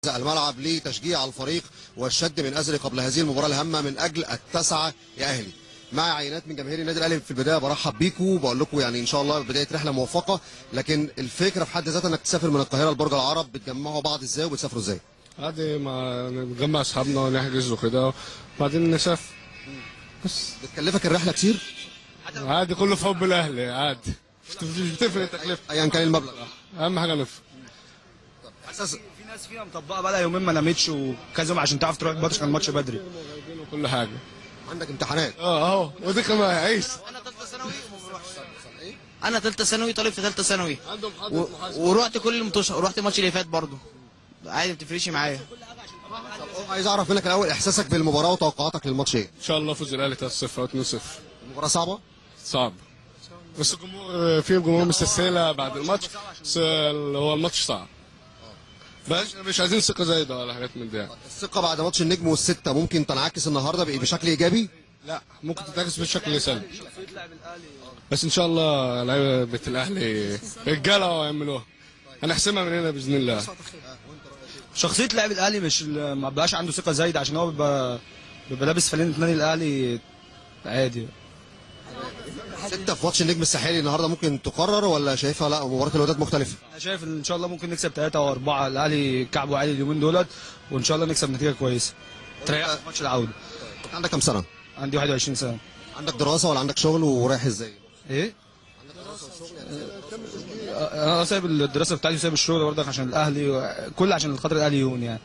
الملعب لتشجيع الفريق والشد من ازري قبل هذه المباراه الهامه من اجل التسعه يا اهلي مع عينات من جماهير النادي الاهلي في البدايه برحب بيكم وبقول لكم يعني ان شاء الله بدايه رحله موفقه لكن الفكره في حد ذاتها انك تسافر من القاهره لبرج العرب بتجمعوا بعض ازاي وبتسافروا ازاي؟ عادي ما نجمع اصحابنا ونحجز وكده وبعدين نسافر بس بتكلفك الرحله كتير؟ عادي كله في حب الاهلي عادي مش مش بتفرق التكلفه ايا كان المبلغ اهم حاجه نفرق احساس في ناس فيها مطبقه بقى لها يومين ما نامتش وكذا يوم عشان تعرف تروح الماتش عشان الماتش بدري وكل حاجه عندك امتحانات اه اهو ودي كمان عيش انا ثالثه ثانوي وما بروحش انا ثالثه ثانوي طالب في ثالثه ثانوي عنده و... محاضره محاسبه ورحت كل المطوشه ورحت الماتش اللي فات برضه عادي ما بتفرقش معايا عايز اعرف منك الاول احساسك بالمباراه وتوقعاتك للماتش ايه؟ ان شاء الله فوز الاهلي 3-0 او 2-0 المباراه صعبه؟ صعب بس الجمهور في جمهور مستسهله بعد الماتش بس اللي هو الماتش صعب بس مش عايزين ثقه زايده ولا حاجات من دي يعني. الثقه بعد ماتش النجم والسته ممكن تنعكس النهارده بإيه؟ بشكل ايجابي؟ لا ممكن تتعكس بشكل سلبي بس ان شاء الله لعيبه بيت الاهلي رجاله ويعملوها هنحسمها من هنا باذن الله شخصيه لاعب الاهلي مش ما بقاش عنده ثقه زايده عشان هو بيبقى بيبقى لابس فانلة النادي الاهلي عادي سته في ماتش النجم الساحلي النهارده ممكن تقرر ولا شايفها لا مباراه الوداد مختلفه؟ انا شايف ان شاء الله ممكن نكسب ثلاثه او اربعه الاهلي كعبه عالي اليومين دولت وان شاء الله نكسب نتيجه كويسه تريح في ماتش العوده عندك كام سنه؟ عندي 21 سنه عندك دراسه ولا عندك شغل ورايح ازاي؟ ايه انا سايب الدراسه بتاعتي وسايب الشغل برضك عشان الاهلي كل عشان خاطر الاهلي يهون يعني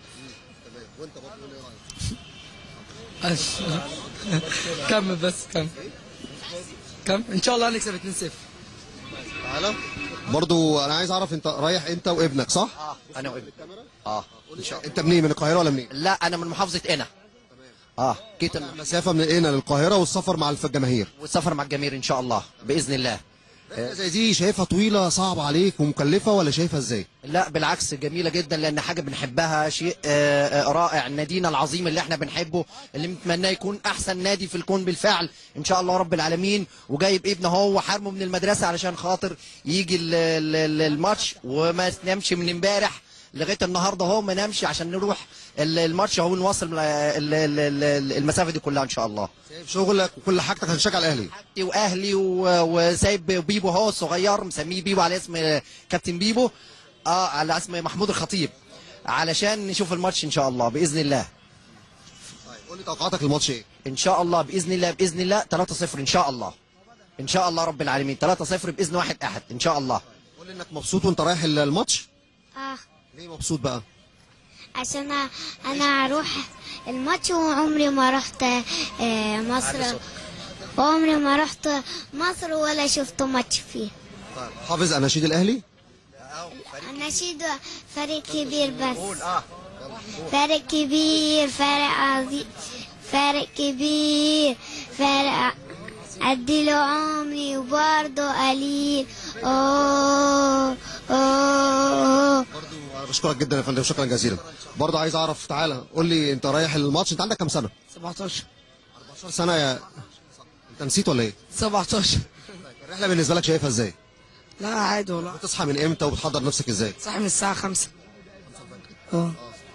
كمل بس كمل كمل ان شاء الله هنكسب 2-0 تعالى برضو انا عايز اعرف انت رايح انت وابنك صح؟ اه انا وابني اه ان شاء الله انت منين من القاهره ولا منين؟ لا انا من محافظه قنا اه جيت ال- المسافه من هنا للقاهره والسفر مع الف- الجماهير والسفر مع الجماهير ان شاء الله باذن الله رحلة زي دي شايفها طويله صعبه عليك ومكلفه ولا شايفها ازاي؟ لا بالعكس جميله جدا لان حاجه بنحبها شيء آه، آه، رائع نادينا العظيم اللي احنا بنحبه اللي بنتمناه يكون احسن نادي في الكون بالفعل ان شاء الله رب العالمين وجايب ابنه هو وحارمه من المدرسه علشان خاطر يجي ال- ال- ال- الماتش وما نامش من امبارح لغايه النهارده هو ما نامش عشان نروح ال- الماتش اهو نوصل ال- ال- ال- ال- المسافه دي كلها ان شاء الله سايب شغلك وكل حاجتك عشان تشجع الاهلي حاجتي واهلي و- وسايب بيبو هو الصغير مسميه بيبو على اسم كابتن بيبو اه على اسم محمود الخطيب علشان نشوف الماتش ان شاء الله باذن الله قول لي توقعاتك للماتش ايه؟ ان شاء الله باذن الله باذن الله 3-0 ان شاء الله ان شاء الله رب العالمين 3-0 باذن واحد احد ان شاء الله قول لي انك مبسوط وانت رايح ال- الماتش؟ اه ليه مبسوط بقى؟ عشان انا هروح الماتش وعمري ما رحت آه، مصر وعمري ما رحت مصر ولا شفت ماتش فيه طيب حافظ اناشيد الاهلي؟ النشيد فريق كبير بس فريق كبير فريق عظيم فريق كبير فريق اديله عمري وبرضه قليل اوه اوه برضو أنا بشكرك جدا يا فندم شكرا جزيلا برضو عايز اعرف تعالى قول لي انت رايح الماتش انت عندك كام سنه 17 14 سنه يا انت نسيت ولا ايه 17 الرحله بالنسبه لك شايفها ازاي لا عادي والله بتصحى من امتى وبتحضر نفسك ازاي صاحي من الساعة 5 اه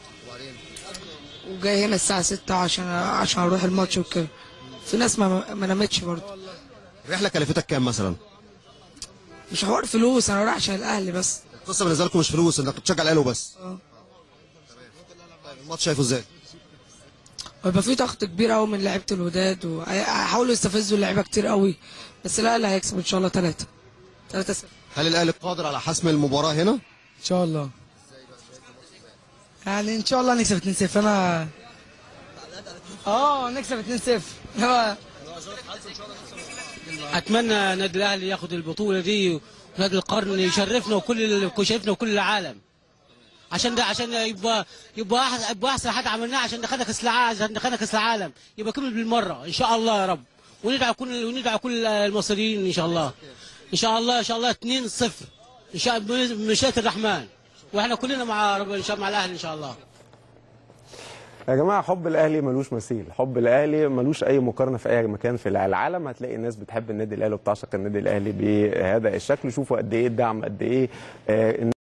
وجاي هنا الساعة 6 عشان عشان اروح الماتش وكده في ناس ما ما نامتش برضه الرحله كلفتك كام مثلا مش حوار فلوس انا رايح عشان الاهلي بس القصه بالنسبه لكم مش فلوس انك بتشجع الاهلي وبس اه طيب الماتش شايفه ازاي ويبقى في ضغط كبير قوي من لعيبه الوداد وهيحاولوا يستفزوا اللعيبه كتير قوي بس الاهلي هيكسب ان شاء الله 3 3 0 هل الاهلي قادر على حسم المباراه هنا ان شاء الله يعني ان شاء الله نكسب 2-0 انا اه نكسب 2-0 هو اتمنى النادي الاهلي ياخد البطوله دي ونادي القرن يشرفنا وكل يشرفنا وكل العالم عشان ده عشان يبقى يبقى أحسن يبقى احسن حاجه عملناها عشان دخلنا كاس العالم عشان دخلنا كاس العالم يبقى كمل بالمره ان شاء الله يا رب وندعو كل وندعو كل المصريين ان شاء الله ان شاء الله ان شاء الله 2 0 ان شاء بمشيئه الرحمن واحنا كلنا مع رب ان شاء مع الاهلي ان شاء الله يا جماعه حب الاهلي ملوش مثيل حب الاهلي ملوش اي مقارنه في اي مكان في العالم هتلاقي الناس بتحب النادي الاهلي وبتعشق النادي الاهلي بهذا الشكل شوفوا قد ايه الدعم قد ايه آه